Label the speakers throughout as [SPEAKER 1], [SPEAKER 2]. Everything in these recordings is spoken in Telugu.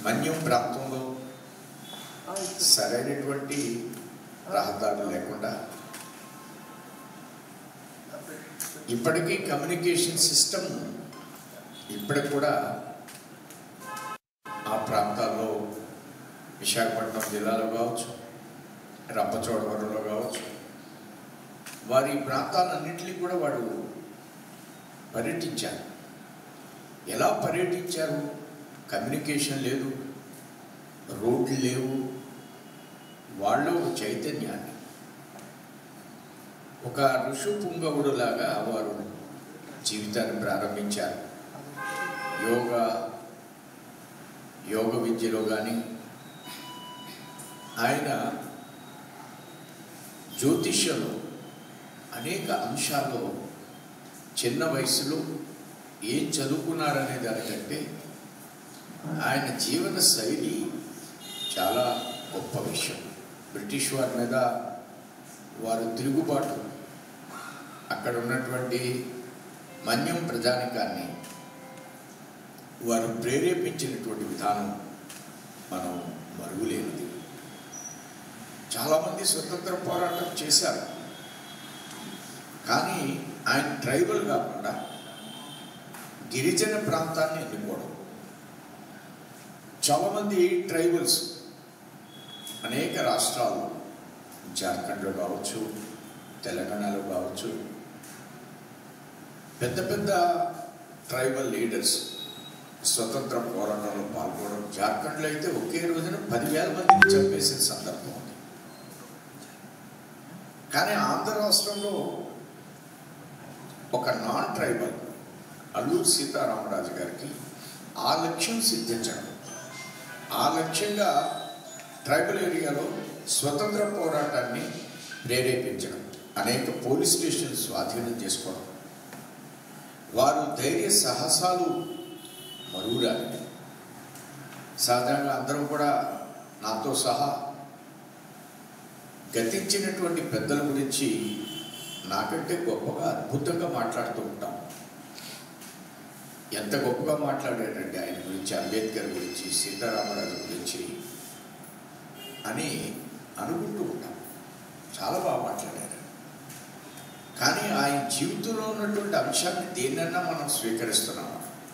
[SPEAKER 1] మన్యం ప్రాంతంలో సరైనటువంటి రహదారులు లేకుండా ఇప్పటికీ కమ్యూనికేషన్ సిస్టమ్ ఇప్పటికి కూడా ఆ ప్రాంతాల్లో విశాఖపట్నం జిల్లాలో కావచ్చు రంపచోడవరంలో కావచ్చు వారి ప్రాంతాలన్నింటినీ కూడా వాడు పర్యటించారు ఎలా పర్యటించారు కమ్యూనికేషన్ లేదు రోడ్లు లేవు వాళ్ళు ఒక చైతన్యాన్ని ఒక ఋషు పుంగవుడులాగా వారు జీవితాన్ని ప్రారంభించారు యోగా యోగ విద్యలో కానీ ఆయన జ్యోతిష్యంలో అనేక అంశాల్లో చిన్న వయసులో ఏం చదువుకున్నారనే దానికంటే ఆయన జీవన శైలి చాలా గొప్ప విషయం బ్రిటిష్ వారి మీద వారు తిరుగుబాటు అక్కడ ఉన్నటువంటి మన్యం ప్రజానికాన్ని వారు ప్రేరేపించినటువంటి విధానం మనం మరుగులేనిది చాలామంది స్వతంత్ర పోరాటం చేశారు కానీ ఆయన ట్రైబల్ కాకుండా గిరిజన ప్రాంతాన్ని ఎన్నుకోవడం చాలామంది ట్రైబల్స్ అనేక రాష్ట్రాల్లో జార్ఖండ్లో కావచ్చు తెలంగాణలో కావచ్చు పెద్ద పెద్ద ట్రైబల్ లీడర్స్ స్వతంత్ర పోరాటంలో పాల్గొనడం జార్ఖండ్లో అయితే ఒకే రోజున పదివేల మందిని చంపేసిన సందర్భం ఉంది కానీ ఆంధ్ర రాష్ట్రంలో ఒక నాన్ ట్రైబల్ అల్లూరు సీతారామరాజు గారికి ఆ లక్ష్యం సిద్ధించడం ఆ లక్ష్యంగా ట్రైబల్ ఏరియాలో స్వతంత్ర పోరాటాన్ని ప్రేరేపించడం అనేక పోలీస్ స్టేషన్ స్వాధీనం చేసుకోవడం వారు ధైర్య సాహసాలు మరువురాలి సాధారణంగా అందరం కూడా నాతో సహా గతించినటువంటి పెద్దల గురించి నాకంటే గొప్పగా అద్భుతంగా మాట్లాడుతూ ఉంటాం ఎంత గొప్పగా మాట్లాడారండి ఆయన గురించి అంబేద్కర్ గురించి సీతారామరాజు గురించి అని అనుకుంటూ ఉంటాం చాలా బాగా మాట్లాడారు కానీ ఆయన జీవితంలో ఉన్నటువంటి అంశాన్ని దేన్నన్నా మనం స్వీకరిస్తున్నాం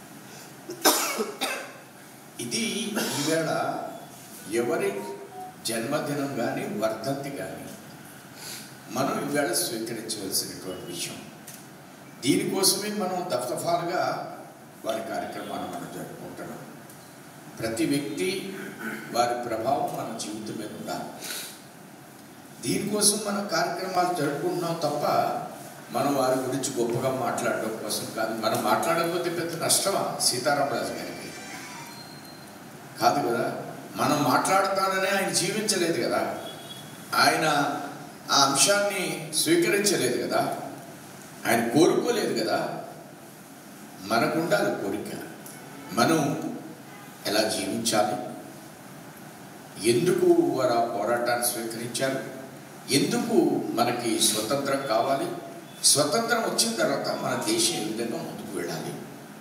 [SPEAKER 1] ఇది ఈవేళ ఎవరి జన్మదినం కానీ వర్ధంతి కానీ మనం ఈవేళ స్వీకరించవలసినటువంటి విషయం దీనికోసమే మనం దఫదఫాలుగా వారి కార్యక్రమాన్ని మనం జరుపుకుంటున్నాం ప్రతి వ్యక్తి వారి ప్రభావం మన జీవితం మీద ఉండాలి దీనికోసం మనం కార్యక్రమాలు జరుపుకుంటున్నాం తప్ప మనం వారి గురించి గొప్పగా మాట్లాడడం కోసం కాదు మనం మాట్లాడకపోతే పెద్ద నష్టమా సీతారామరాజు గారికి కాదు కదా మనం మాట్లాడతాననే ఆయన జీవించలేదు కదా ఆయన ఆ అంశాన్ని స్వీకరించలేదు కదా ఆయన కోరుకోలేదు కదా మనకు ఉండాలి కోరిక మనం ఎలా జీవించాలి ఎందుకు వారు ఆ పోరాటాన్ని స్వీకరించారు ఎందుకు మనకి స్వతంత్రం కావాలి స్వతంత్రం వచ్చిన తర్వాత మన దేశం ఏ విధంగా ముందుకు వెళ్ళాలి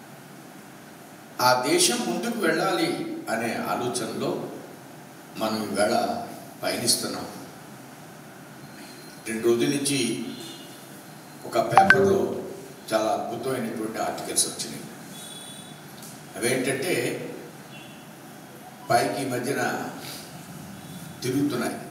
[SPEAKER 1] ఆ దేశం ముందుకు వెళ్ళాలి అనే ఆలోచనలో మనం ఈవేళ పయనిస్తున్నాం రెండు రోజుల నుంచి ఒక పేపర్లో చాలా అద్భుతమైనటువంటి ఆర్టికల్స్ వచ్చినాయి అవేంటంటే పైకి ఈ మధ్యన తిరుగుతున్నాయి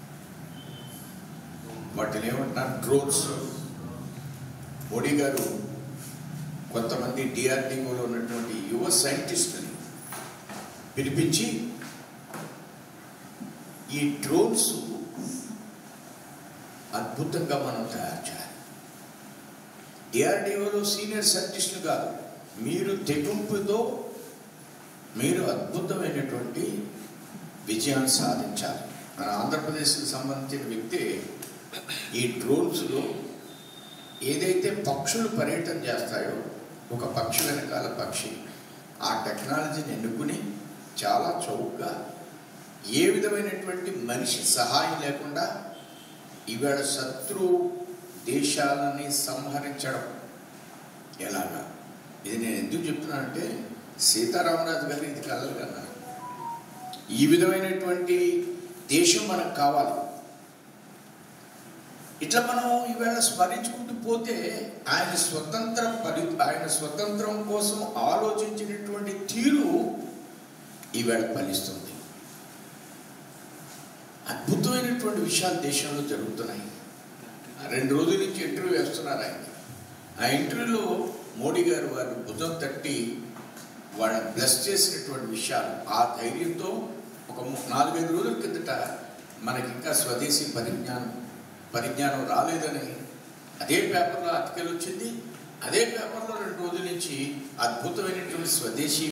[SPEAKER 1] వాటిని ఏమంటున్నారు డ్రోన్స్ మోడీ గారు కొంతమంది డిఆర్డిఓలో ఉన్నటువంటి యువ సైంటిస్టుని పిలిపించి ఈ డ్రోన్స్ అద్భుతంగా మనం తయారు చేయాలి డిఆర్డిఓలో సీనియర్ సైంటిస్టులు కాదు మీరు తెగింపుతో మీరు అద్భుతమైనటువంటి విజయాన్ని సాధించాలి మన ఆంధ్రప్రదేశ్కి సంబంధించిన వ్యక్తి ఈ డ్రోన్స్లో ఏదైతే పక్షులు పర్యటన చేస్తాయో ఒక పక్షి వెనకాల పక్షి ఆ టెక్నాలజీని ఎన్నుకుని చాలా చౌకగా ఏ విధమైనటువంటి మనిషి సహాయం లేకుండా ఇవాళ శత్రు దేశాలని సంహరించడం ఎలాగా ఇది నేను ఎందుకు చెప్తున్నానంటే సీతారామరాజు గారు ఇది కలలు కన్నారు ఈ విధమైనటువంటి దేశం మనకు కావాలి ఇట్లా మనం ఈవేళ స్మరించుకుంటూ పోతే ఆయన స్వతంత్ర పరి ఆయన స్వతంత్రం కోసం ఆలోచించినటువంటి తీరు ఈవేళ ఫలిస్తుంది అద్భుతమైనటువంటి విషయాలు దేశంలో జరుగుతున్నాయి రెండు రోజుల నుంచి ఇంటర్వ్యూ వేస్తున్నారు ఆయన ఆ ఇంటర్వ్యూలో మోడీ గారు వారు భుజం తట్టి వాళ్ళని బ్లెస్ చేసినటువంటి విషయాలు ఆ ధైర్యంతో ఒక ము- నాలుగైదు రోజుల కిందట మనకి ఇంకా స్వదేశీ పరిజ్ఞానం పరిజ్ఞానం రాలేదని అదే పేపర్లో ఆర్టికల్ వచ్చింది అదే పేపర్లో రెండు రోజుల నుంచి అద్భుతమైనటువంటి స్వదేశీ